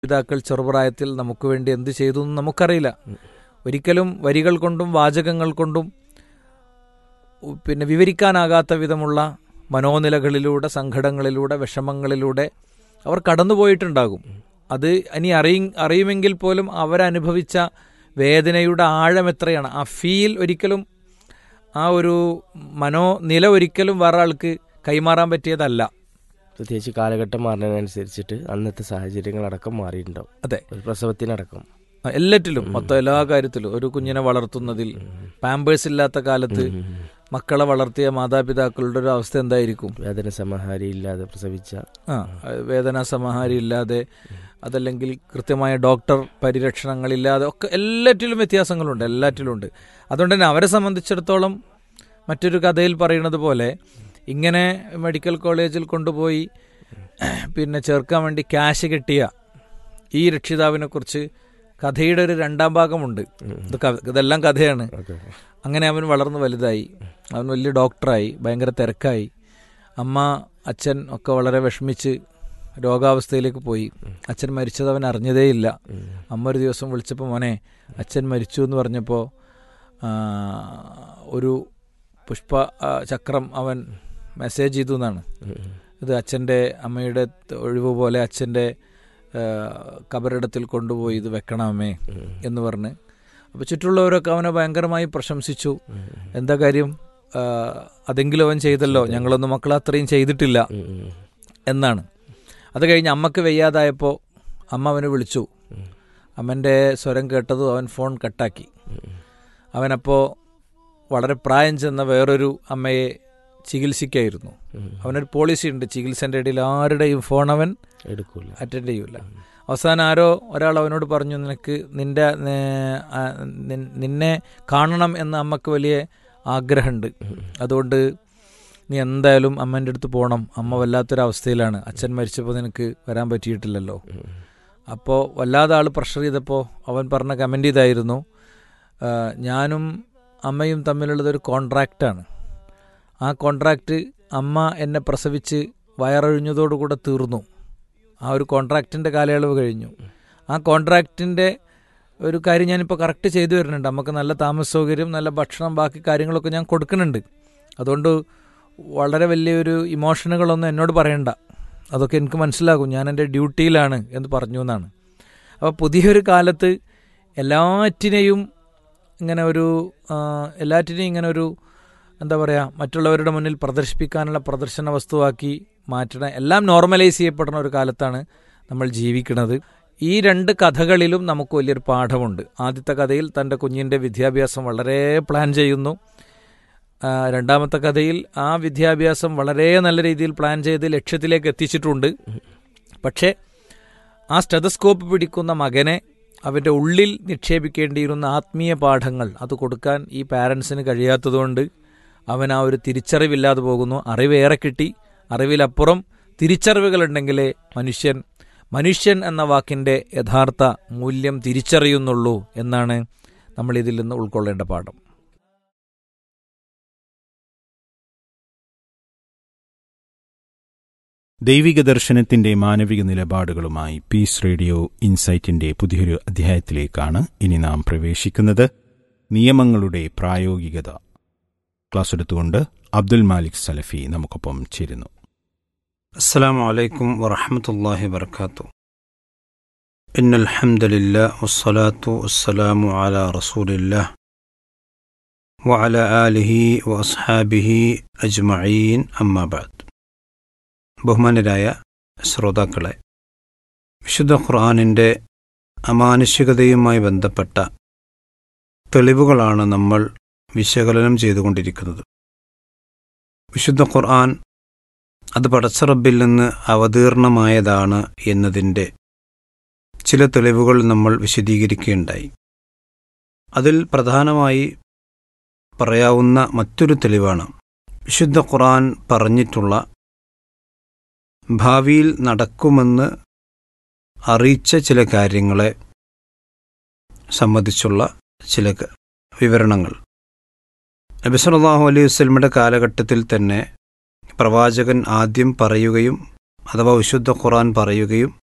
പിതാക്കൾ ചെറുപ്രായത്തിൽ നമുക്ക് വേണ്ടി എന്ത് ചെയ്തു എന്ന് നമുക്കറിയില്ല ഒരിക്കലും വരികൾ കൊണ്ടും വാചകങ്ങൾ കൊണ്ടും ഉ- പിന്നെ വിവരിക്കാനാകാത്ത വിധമുള്ള മനോനിലകളിലൂടെ സങ്കടങ്ങളിലൂടെ വിഷമങ്ങളിലൂടെ അവർ കടന്നുപോയിട്ടുണ്ടാകും അത് ഇനി അറിയ അറിയുമെങ്കിൽ പോലും അവരനുഭവിച്ച വേദനയുടെ ആഴം എത്രയാണ് ആ ഫീൽ ഒരിക്കലും ആ ഒരു മനോനില ഒരിക്കലും വേറെ ആൾക്ക് കൈമാറാൻ പറ്റിയതല്ല പ്രത്യേകിച്ച് കാലഘട്ടം മാറുന്നതിനനുസരിച്ചിട്ട് അന്നത്തെ സാഹചര്യങ്ങളടക്കം മാറിയിട്ടുണ്ടാവും അതെ ഒരു പ്രസവത്തിനടക്കം ആ, എല്ലാറ്റിലും മൊത്തം എല്ലാ കാര്യത്തിലും ഒരു കുഞ്ഞിനെ വളർത്തുന്നതിൽ പാമ്പേഴ്സ് ഇല്ലാത്ത കാലത്ത് മക്കളെ വളർത്തിയ മാതാപിതാക്കളുടെ ഒരു അവസ്ഥ എന്തായിരിക്കും വേദന സമാഹാരി ഇല്ലാതെ പ്രസവിച്ച ആ വേദന സമാഹാരി ഇല്ലാതെ അതല്ലെങ്കിൽ കൃത്യമായ ഡോക്ടർ പരിരക്ഷണങ്ങളില്ലാതെ ഒക്കെ എല്ലാറ്റിലും വ്യത്യാസങ്ങളുണ്ട് എല്ലാറ്റിലും ഉണ്ട് അതുകൊണ്ട് തന്നെ അവരെ സംബന്ധിച്ചിടത്തോളം മറ്റൊരു കഥയിൽ പറയുന്നത് പോലെ ഇങ്ങനെ മെഡിക്കൽ കോളേജിൽ കൊണ്ടുപോയി പിന്നെ ചേർക്കാൻ വേണ്ടി ക്യാഷ് കിട്ടിയ ഈ രക്ഷിതാവിനെ കുറിച്ച് കഥയുടെ ഒരു രണ്ടാം ഭാഗമുണ്ട് ഇത് ക- ഇതെല്ലാം കഥയാണ് ഓക്കെ അങ്ങനെ അവൻ വളർന്ന് വലുതായി അവൻ വലിയ ഡോക്ടറായി ഭയങ്കര തിരക്കായി അമ്മ അച്ഛൻ ഒക്കെ വളരെ വിഷമിച്ച് രോഗാവസ്ഥയിലേക്ക് പോയി അച്ഛൻ മരിച്ചത് അവൻ അറിഞ്ഞതേയില്ല അമ്മ ഒരു ദിവസം വിളിച്ചപ്പോൾ മോനെ അച്ഛൻ മരിച്ചു എന്ന് പറഞ്ഞപ്പോൾ ഒരു പുഷ്പ ആ, ചക്രം അവൻ മെസ്സേജ് ചെയ്തു എന്നാണ് ഇത് അച്ഛൻ്റെ അമ്മയുടെ ഒഴിവ് പോലെ അച്ഛൻ്റെ ആ, കബറിടത്തിൽ കൊണ്ടുപോയി ഇത് വെക്കണമേ എന്ന് പറഞ്ഞ് അപ്പോൾ ചുറ്റുള്ളവരൊക്കെ അവനെ ഭയങ്കരമായി പ്രശംസിച്ചു എന്താ കാര്യം ആ, അതെങ്കിലും അവൻ ചെയ്തല്ലോ ഞങ്ങളൊന്നും മക്കൾ അത്രയും ചെയ്തിട്ടില്ല എന്നാണ് അത് കഴിഞ്ഞ് അമ്മക്ക് വയ്യാതായപ്പോൾ അമ്മ അവനെ വിളിച്ചു അമ്മൻ്റെ സ്വരം കേട്ടതും അവൻ ഫോൺ കട്ടാക്കി അവനപ്പോൾ വളരെ പ്രായം ചെന്ന വേറൊരു അമ്മയെ ചികിത്സിക്കായിരുന്നു അവനൊരു പോളിസി ഉണ്ട് ചികിത്സൻ്റെ ഇടയിൽ ആരുടെയും ഫോൺ അവൻ എടുക്കൂല അറ്റൻഡ് ചെയ്യൂല അവസാനം ആരോ ഒരാൾ അവനോട് പറഞ്ഞു നിനക്ക് നിന്റെ ഏർ, ആ, നിൻ- നിന്നെ കാണണം എന്ന് അമ്മക്ക് വലിയ ആഗ്രഹമുണ്ട് അതുകൊണ്ട് നീ എന്തായാലും അമ്മേൻ്റെ അടുത്ത് പോകണം അമ്മ വല്ലാത്തൊരവസ്ഥയിലാണ് അച്ഛൻ മരിച്ചപ്പോൾ നിനക്ക് വരാൻ പറ്റിയിട്ടില്ലല്ലോ അപ്പോൾ വല്ലാതെ ആൾ പ്രഷർ ചെയ്തപ്പോൾ അവൻ പറഞ്ഞ കമൻ്റ് ഇതായിരുന്നു ആ, ഞാനും അമ്മയും തമ്മിലുള്ളത് ഒരു കോൺട്രാക്റ്റാണ് ആ കോൺട്രാക്റ്റ് അമ്മ എന്നെ പ്രസവിച്ച് വയറൊഴിഞ്ഞതോടുകൂടെ തീർന്നു ആ ഒരു കോൺട്രാക്റ്റിൻ്റെ കാലയളവ് കഴിഞ്ഞു ആ കോൺട്രാക്റ്റിൻ്റെ ഒരു കാര്യം ഞാനിപ്പോൾ കറക്റ്റ് ചെയ്തു വരുന്നുണ്ട് നമുക്ക് നല്ല താമസ സൗകര്യം നല്ല ഭക്ഷണം ബാക്കി കാര്യങ്ങളൊക്കെ ഞാൻ കൊടുക്കുന്നുണ്ട് അതുകൊണ്ട് വളരെ വലിയൊരു ഇമോഷനുകളൊന്നും എന്നോട് പറയണ്ട അതൊക്കെ എനിക്ക് മനസ്സിലാകും ഞാൻ എൻ്റെ ഡ്യൂട്ടിയിലാണ് എന്ന് പറഞ്ഞു എന്നാണ് അപ്പോൾ പുതിയൊരു കാലത്ത് എല്ലാറ്റിനെയും ഇങ്ങനെ ഒരു ആ, എല്ലാറ്റിനെയും ഇങ്ങനെ ഒരു എന്താ പറയുക മറ്റുള്ളവരുടെ മുന്നിൽ പ്രദർശിപ്പിക്കാനുള്ള പ്രദർശന വസ്തുവാക്കി മാറ്റണ എല്ലാം നോർമലൈസ് ചെയ്യപ്പെടുന്ന ഒരു കാലത്താണ് നമ്മൾ ജീവിക്കുന്നത് ഈ രണ്ട് കഥകളിലും നമുക്ക് വലിയൊരു പാഠമുണ്ട് ആദ്യത്തെ കഥയിൽ തൻ്റെ കുഞ്ഞിൻ്റെ വിദ്യാഭ്യാസം വളരെ പ്ലാൻ ചെയ്യുന്നു ആ, രണ്ടാമത്തെ കഥയിൽ ആ വിദ്യാഭ്യാസം വളരെ നല്ല രീതിയിൽ പ്ലാൻ ചെയ്ത് ലക്ഷ്യത്തിലേക്ക് എത്തിച്ചിട്ടുണ്ട് പക്ഷേ ആ സ്റ്റെതസ്കോപ്പ് പിടിക്കുന്ന മകനെ അവൻ്റെ ഉള്ളിൽ നിക്ഷേപിക്കേണ്ടിയിരുന്ന ആത്മീയ പാഠങ്ങൾ അത് കൊടുക്കാൻ ഈ പാരൻസിന് കഴിയാത്തതുകൊണ്ട് അവൻ ആ ഒരു തിരിച്ചറിവില്ലാതെ പോകുന്നു അറിവേറെ കിട്ടി അറിവിലപ്പുറം തിരിച്ചറിവുകളുണ്ടെങ്കിലേ മനുഷ്യൻ മനുഷ്യൻ എന്ന വാക്കിൻ്റെ യഥാർത്ഥ മൂല്യം തിരിച്ചറിയുന്നുള്ളൂ എന്നാണ് നമ്മൾ ഇതിൽ നിന്ന് ഉൾക്കൊള്ളേണ്ട പാഠം ദൈവിക ദർശനത്തിന്റെ മാനവിക നിലപാടുകളുമായി പീസ് റേഡിയോ ഇൻസൈറ്റിന്റെ പുതിയൊരു അധ്യായത്തിലേക്കാണ് ഇനി നാം പ്രവേശിക്കുന്നത് നിയമങ്ങളുടെ പ്രായോഗികത ക്ലാസ് എടുത്തുകൊണ്ട് അബ്ദുൽ മാലിക് സലഫി നമുക്കൊപ്പം ചേരുന്നു السلام عليكم ورحمة الله وبركاته إن الحمد لله والصلاة والسلام على رسول الله وعلى آله وأصحابه أجمعين أما بعد ബഹുമാനരായ ശ്രോതാക്കളെ വിശുദ്ധ ഖുർആാനിൻ്റെ അമാനുഷികതയുമായി ബന്ധപ്പെട്ട തെളിവുകളാണ് നമ്മൾ വിശകലനം ചെയ്തുകൊണ്ടിരിക്കുന്നത് വിശുദ്ധ ഖുർആൻ അത് പടച്ചറബിൽ നിന്ന് അവതീർണമായതാണ് എന്നതിൻ്റെ ചില തെളിവുകൾ നമ്മൾ വിശദീകരിക്കുകയുണ്ടായി അതിൽ പ്രധാനമായി പറയാവുന്ന മറ്റൊരു തെളിവാണ് വിശുദ്ധ ഖുർആൻ പറഞ്ഞിട്ടുള്ള ഭാവിയിൽ നടക്കുമെന്ന് അറിയിച്ച ചില കാര്യങ്ങളെ സംബന്ധിച്ചുള്ള ചില ക- വിവരണങ്ങൾ നബി സല്ലല്ലാഹു അലൈഹി വസല്ലമയുടെ കാലഘട്ടത്തിൽ തന്നെ പ്രവാചകൻ ആദ്യം പറയുകയും അഥവാ വിശുദ്ധ ഖുർആൻ പറയുകയും